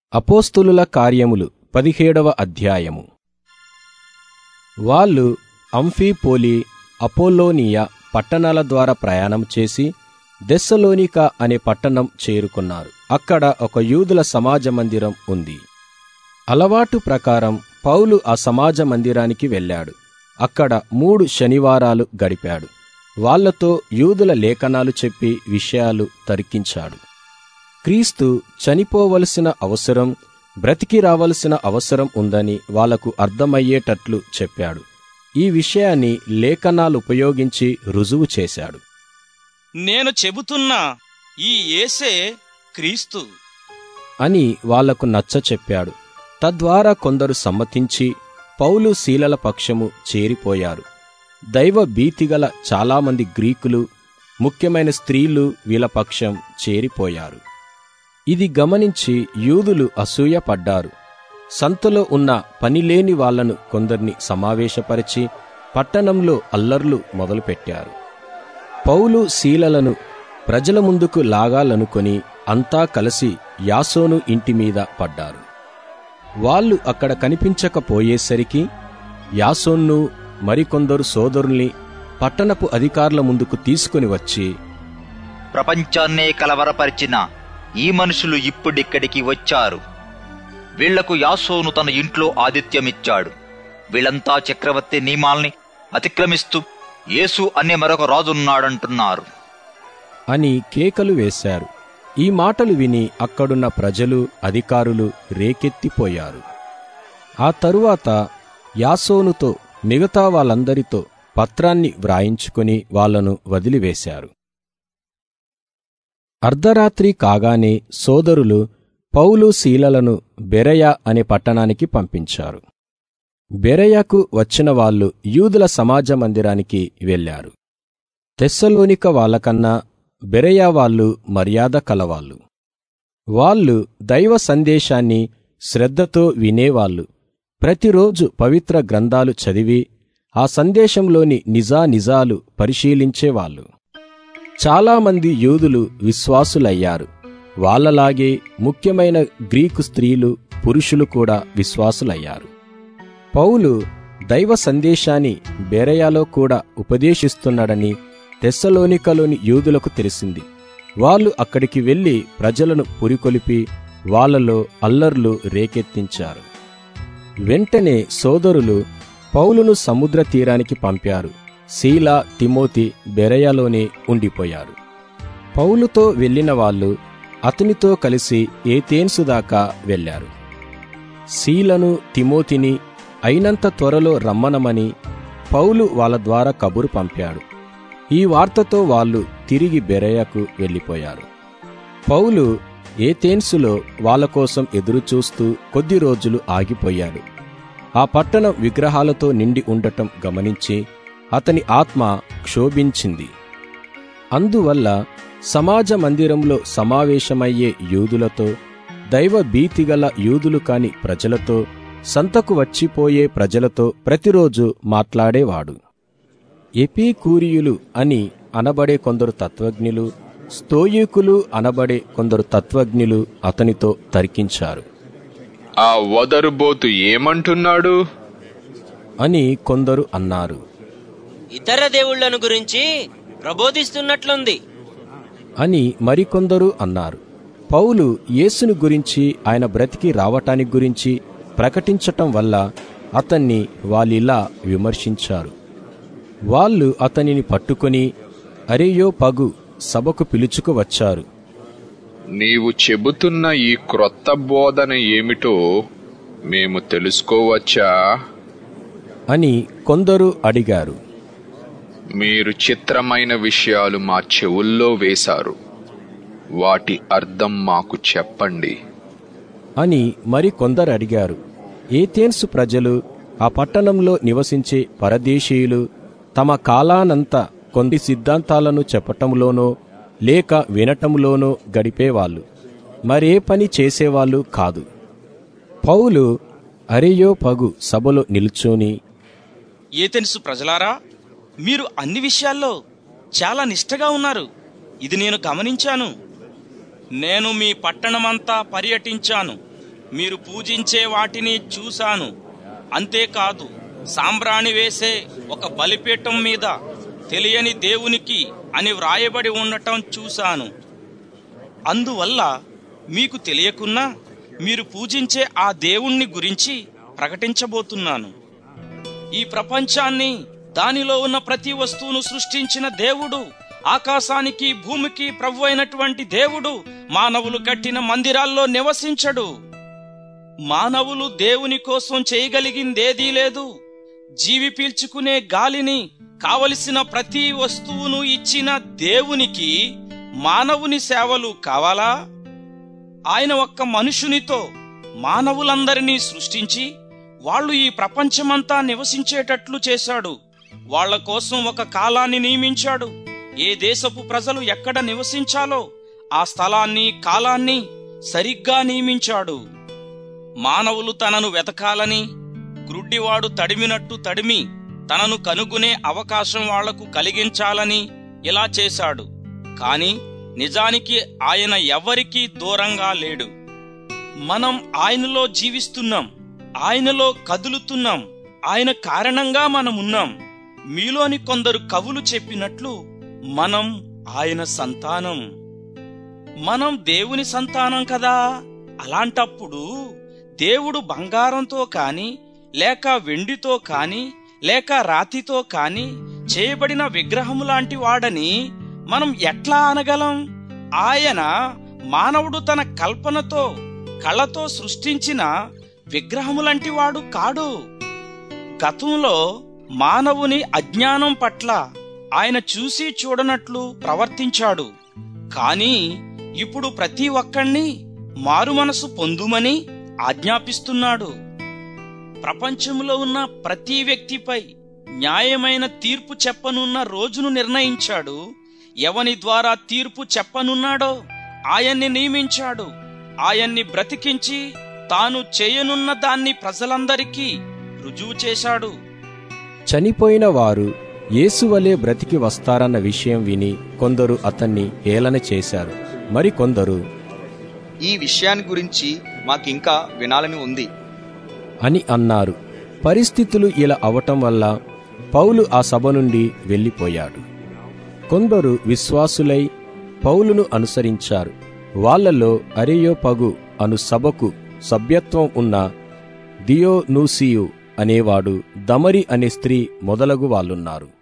అపోస్తులుల కార్యములు పదిహేడవ అధ్యాయము వాళ్ళు అంఫీపోలి అపోలోనియ పట్టణాల ద్వారా ప్రయాణం చేసి దెస్సలోనిక అనే పట్టణం చేరుకున్నారు అక్కడ ఒక యూదుల సమాజ మందిరం ఉంది అలవాటు ప్రకారం పౌలు ఆ సమాజ మందిరానికి వెళ్ళాడు అక్కడ మూడు శనివారాలు గడిపాడు వాళ్ళతో యూదుల లేఖనాలు చెప్పి విషయాలు తర్కించాడు క్రీస్తు చనిపోవలసిన అవసరం బ్రతికి రావలసిన అవసరం ఉందని వాళ్లకు అర్థమయ్యేటట్లు చెప్పాడు ఈ విషయాన్ని లేఖనాలు ఉపయోగించి రుజువు చేశాడు నేను చెబుతున్నా ఈ యేసే క్రీస్తు అని వాళ్లకు నచ్చ చెప్పాడు తద్వారా కొందరు సమ్మతించి పౌలు శీలల పక్షము చేరిపోయారు దైవ భీతిగల చాలామంది గ్రీకులు ముఖ్యమైన స్త్రీలు వీళ్ళ పక్షం చేరిపోయారు ఇది గమనించి యూదులు అసూయపడ్డారు సంతలో ఉన్న పనిలేని వాళ్లను కొందరిని సమావేశపరిచి పట్టణంలో అల్లర్లు మొదలుపెట్టారు పౌలు శీలలను ప్రజల ముందుకు లాగాలనుకొని అంతా కలిసి యాసోను ఇంటి మీద పడ్డారు వాళ్ళు అక్కడ కనిపించకపోయేసరికి యాసోన్ను మరికొందరు సోదరుల్ని పట్టణపు అధికారుల ముందుకు తీసుకుని వచ్చి ప్రపంచాన్నే కలవరపరిచిన ఈ మనుషులు ఇప్పుడిక్కడికి వచ్చారు వీళ్లకు యాసోను తన ఇంట్లో ఆతిథ్యమిచ్చాడు వీళ్ళంతా చక్రవర్తి నియమాల్ని అతిక్రమిస్తూ యేసు అనే మరొక రాజున్నాడంటున్నారు అని కేకలు వేశారు ఈ మాటలు విని అక్కడున్న ప్రజలు అధికారులు రేకెత్తిపోయారు ఆ తరువాత యాసోనుతో మిగతా వాళ్ళందరితో పత్రాన్ని వ్రాయించుకుని వాళ్లను వదిలివేశారు అర్ధరాత్రి కాగానే సోదరులు పౌలు శీలలను బెరయ అనే పట్టణానికి పంపించారు బెరయకు వచ్చిన వాళ్ళు యూదుల సమాజ మందిరానికి వెళ్లారు తెస్సలోనిక వాళ్ళకన్నా బెరయ వాళ్ళు మర్యాద కలవాళ్ళు వాళ్ళు దైవ సందేశాన్ని శ్రద్ధతో వినేవాళ్ళు ప్రతిరోజు పవిత్ర గ్రంథాలు చదివి ఆ సందేశంలోని నిజానిజాలు పరిశీలించేవాళ్ళు చాలామంది యూదులు విశ్వాసులయ్యారు వాళ్ళలాగే ముఖ్యమైన గ్రీకు స్త్రీలు పురుషులు కూడా విశ్వాసులయ్యారు పౌలు దైవ సందేశాన్ని బేరయాలో కూడా ఉపదేశిస్తున్నాడని తెస్సలోనికలోని యూదులకు తెలిసింది వాళ్ళు అక్కడికి వెళ్లి ప్రజలను పురికొలిపి వాళ్ళలో అల్లర్లు రేకెత్తించారు వెంటనే సోదరులు పౌలును సముద్ర తీరానికి పంపారు శీల తిమోతి బెరయలోనే ఉండిపోయారు పౌలుతో వెళ్ళిన వాళ్ళు అతనితో కలిసి ఏతేన్సు దాకా వెళ్లారు శీలను తిమోతిని అయినంత త్వరలో రమ్మనమని పౌలు వాళ్ళ ద్వారా కబురు పంపాడు ఈ వార్తతో వాళ్ళు తిరిగి బెరయకు వెళ్ళిపోయారు పౌలు ఏతేన్సులో వాళ్ళ కోసం ఎదురుచూస్తూ కొద్ది రోజులు ఆగిపోయాడు ఆ పట్టణం విగ్రహాలతో నిండి ఉండటం గమనించి అతని ఆత్మ క్షోభించింది అందువల్ల సమాజ మందిరంలో సమావేశమయ్యే యూదులతో దైవ భీతిగల యూదులు కాని ప్రజలతో సంతకు వచ్చిపోయే ప్రజలతో ప్రతిరోజు మాట్లాడేవాడు ఎపీకూరియులు అని అనబడే కొందరు తత్వజ్ఞులు స్తోయికులు అనబడే కొందరు తత్వజ్ఞులు అతనితో తర్కించారు ఆ వదరుబోతు ఏమంటున్నాడు అని కొందరు అన్నారు ఇతర దేవుళ్ళను గురించి ప్రబోధిస్తున్నట్లుంది అని మరికొందరు అన్నారు పౌలు యేసుని గురించి ఆయన బ్రతికి రావటానికి గురించి ప్రకటించటం వల్ల అతన్ని వాళ్ళిలా విమర్శించారు వాళ్ళు అతనిని పట్టుకొని అరేయో పగు సభకు పిలుచుకు వచ్చారు నీవు చెబుతున్న ఈ క్రొత్త బోధన ఏమిటో మేము తెలుసుకోవచ్చా అని కొందరు అడిగారు మీరు చిత్రమైన విషయాలు మా చెవుల్లో వేశారు వాటి అర్థం మాకు చెప్పండి అని మరి కొందరు అడిగారు ఏథేన్సు ప్రజలు ఆ పట్టణంలో నివసించే పరదేశీయులు తమ కాలానంతా కొన్ని సిద్ధాంతాలను చెప్పటంలోనో లేక వినటంలోనో గడిపేవాళ్ళు మరే పని చేసేవాళ్ళు కాదు పౌలు అరేయో పగు సభలో నిల్చొని ఏతెన్సు ప్రజలారా మీరు అన్ని విషయాల్లో చాలా నిష్ఠగా ఉన్నారు ఇది నేను గమనించాను నేను మీ పట్టణమంతా పర్యటించాను మీరు పూజించే వాటిని చూశాను అంతేకాదు సాంబ్రాణి వేసే ఒక బలిపీఠం మీద తెలియని దేవునికి అని వ్రాయబడి ఉండటం చూశాను అందువల్ల మీకు తెలియకున్నా మీరు పూజించే ఆ దేవుణ్ణి గురించి ప్రకటించబోతున్నాను ఈ ప్రపంచాన్ని దానిలో ఉన్న ప్రతి వస్తువును సృష్టించిన దేవుడు ఆకాశానికి భూమికి ప్రభు అయినటువంటి దేవుడు మానవులు కట్టిన మందిరాల్లో నివసించడు మానవులు దేవుని కోసం చేయగలిగిందేదీ లేదు జీవి పీల్చుకునే గాలిని కావలసిన ప్రతి వస్తువును ఇచ్చిన దేవునికి మానవుని సేవలు కావాలా ఆయన ఒక్క మనుషునితో మానవులందరినీ సృష్టించి వాళ్ళు ఈ ప్రపంచమంతా నివసించేటట్లు చేశాడు వాళ్ళ కోసం ఒక కాలాన్ని నియమించాడు ఏ దేశపు ప్రజలు ఎక్కడ నివసించాలో ఆ స్థలాన్ని కాలాన్ని సరిగ్గా నియమించాడు మానవులు తనను వెతకాలని గ్రుడ్డివాడు తడిమినట్టు తడిమి తనను కనుగొనే అవకాశం వాళ్లకు కలిగించాలని ఇలా చేశాడు కాని నిజానికి ఆయన ఎవ్వరికీ దూరంగా లేడు మనం ఆయనలో జీవిస్తున్నాం ఆయనలో కదులుతున్నాం ఆయన కారణంగా మనమున్నాం మీలోని కొందరు కవులు చెప్పినట్లు మనం ఆయన సంతానం మనం దేవుని సంతానం కదా అలాంటప్పుడు దేవుడు బంగారంతో కాని లేక వెండితో కాని లేక రాతితో కాని చేయబడిన విగ్రహము లాంటి వాడని మనం ఎట్లా అనగలం ఆయన మానవుడు తన కల్పనతో కళతో సృష్టించిన విగ్రహములంటి వాడు కాడు గతంలో మానవుని అజ్ఞానం పట్ల ఆయన చూసి చూడనట్లు ప్రవర్తించాడు కాని ఇప్పుడు ప్రతి ఒక్కణ్ణి మారుమనసు పొందుమని ఆజ్ఞాపిస్తున్నాడు ప్రపంచంలో ఉన్న ప్రతి వ్యక్తిపై న్యాయమైన తీర్పు చెప్పనున్న రోజును నిర్ణయించాడు ఎవని ద్వారా తీర్పు చెప్పనున్నాడో ఆయన్ని నియమించాడు ఆయన్ని బ్రతికించి తాను చేయనున్న దాన్ని ప్రజలందరికీ రుజువు చేశాడు చనిపోయిన వారు యేసువలే బ్రతికి వస్తారన్న విషయం విని కొందరు అతన్ని హేళన చేశారు మరికొందరు ఈ విషయాన్ని గురించి మాకింకా వినాలని ఉంది అని అన్నారు పరిస్థితులు ఇలా అవటం వల్ల పౌలు ఆ సభ నుండి వెళ్ళిపోయాడు కొందరు విశ్వాసులై పౌలును అనుసరించారు వాళ్ళలో అరేయోపగు అను సభకు సభ్యత్వం ఉన్న దియోనూసియు అనేవాడు దమరి అనే స్త్రీ మొదలగు వాళ్ళున్నారు